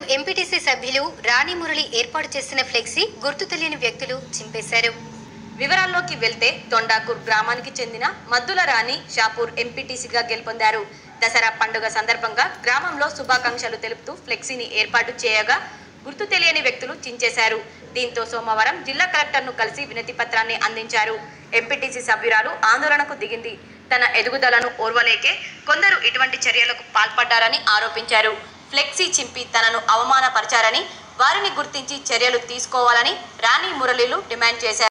MPTC సభ్యులు రాణి మురళి ఏర్పాటు చేసిన ఫ్లెక్సీ గుర్తు తెలియని వ్యక్తులు చింపేశారు వివరాల్లోకి వెళ్తే తొండాకూర్ గ్రామానికి చెందిన మద్దుల రాణి షాపూర్ ఎంపీటీసీగా గెలుపొందారు దసరా పండుగ సందర్భంగా గ్రామంలో శుభాకాంక్షలు తెలుపుతూ ఫ్లెక్సీని ఏర్పాటు చేయగా గుర్తు తెలియని వ్యక్తులు చించేశారు దీంతో సోమవారం జిల్లా కలెక్టర్ను కలిసి వినతి పత్రాన్ని అందించారు ఎంపీటీసీ సభ్యురాలు ఆందోళనకు దిగింది తన ఎదుగుదలను ఓర్వలేకే కొందరు ఇటువంటి చర్యలకు పాల్పడ్డారని ఆరోపించారు ఫ్లెక్సీ చింపి తనను అవమానపరిచారని వారిని గుర్తించి చర్యలు తీసుకోవాలని రాణి మురళీలు డిమాండ్ చేశారు